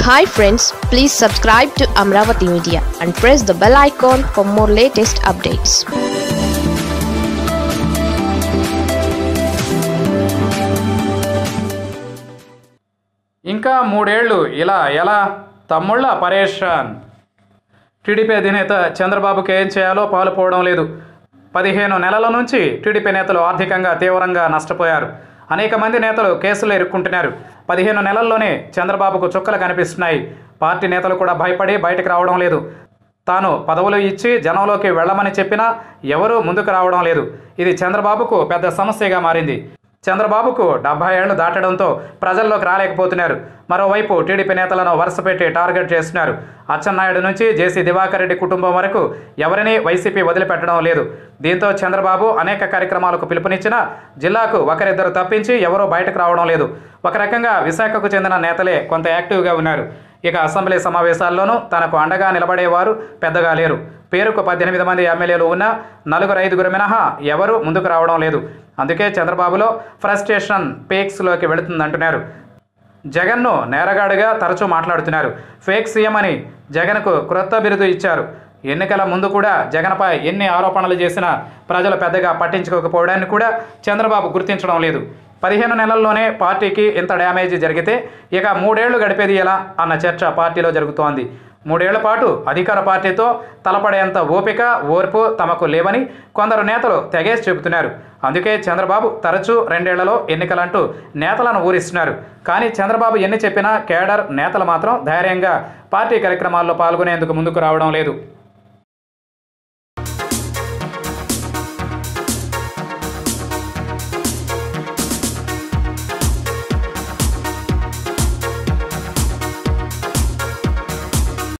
hi friends please subscribe to Amaravati media and press the bell icon for more latest updates ఇంకా మూడేళ్లు ఇలా ఎలా తమ్ముళ్ళ పరేషాన్ టీడీపీ అధినేత చంద్రబాబుకి ఏం చేయాలో పాలుపోవడం లేదు పదిహేను నెలల నుంచి టీడీపీ నేతలు ఆర్థికంగా తీవ్రంగా నష్టపోయారు అనేక మంది నేతలు కేసులు ఎరుక్కుంటున్నారు పదిహేను నెలల్లోనే చంద్రబాబుకు చుక్కలు కనిపిస్తున్నాయి పార్టీ నేతలు కూడా భయపడి బయటకు రావడం లేదు తాను పదవులు ఇచ్చి జనంలోకి వెళ్ళమని చెప్పినా ఎవరూ ముందుకు రావడం లేదు ఇది చంద్రబాబుకు పెద్ద సమస్యగా మారింది చంద్రబాబుకు డెబ్బై ఏళ్లు దాటడంతో ప్రజల్లోకి రాలేకపోతున్నారు మరోవైపు టీడీపీ నేతలను వరుసపెట్టి టార్గెట్ చేస్తున్నారు అచ్చెన్నాయుడు నుంచి జేసీ దివాకర్ రెడ్డి కుటుంబం వరకు ఎవరిని వైసీపీ వదిలిపెట్టడం లేదు దీంతో చంద్రబాబు అనేక కార్యక్రమాలకు పిలుపునిచ్చినా జిల్లాకు ఒకరిద్దరు తప్పించి ఎవరూ బయటకు రావడం లేదు ఒక రకంగా విశాఖకు చెందిన నేతలే కొంత యాక్టివ్గా ఉన్నారు ఇక అసెంబ్లీ సమావేశాల్లోనూ తనకు అండగా నిలబడేవారు పెద్దగా లేరు పేరుకు పద్దెనిమిది మంది ఎమ్మెల్యేలు ఉన్నా నలుగురు ఐదుగురు మినహా ఎవరూ ముందుకు రావడం లేదు అందుకే చంద్రబాబులో ఫ్రస్ట్రేషన్ పీక్స్లోకి వెళుతుందంటున్నారు జగన్ను నేరగాడుగా తరచూ మాట్లాడుతున్నారు ఫేక్ సీఎం అని జగన్కు క్రొత్త బిరుదు ఇచ్చారు ఎన్నికల ముందు కూడా జగన్పై ఎన్ని ఆరోపణలు చేసినా ప్రజలు పెద్దగా పట్టించుకోకపోవడాన్ని కూడా చంద్రబాబు గుర్తించడం లేదు పదిహేను నెలల్లోనే పార్టీకి ఇంత డ్యామేజ్ జరిగితే ఇక మూడేళ్లు గడిపేది ఎలా అన్న చర్చ పార్టీలో జరుగుతోంది మూడేళ్ల పాటు అధికార పార్టీతో తలపడేంత ఓపిక ఓర్పు తమకు లేవని కొందరు నేతలు తెగేసి చెబుతున్నారు అందుకే చంద్రబాబు తరచూ రెండేళ్లలో ఎన్నికలంటూ నేతలను ఊరిస్తున్నారు కానీ చంద్రబాబు ఎన్ని చెప్పినా కేడర్ నేతలు మాత్రం ధైర్యంగా పార్టీ కార్యక్రమాల్లో పాల్గొనేందుకు ముందుకు రావడం లేదు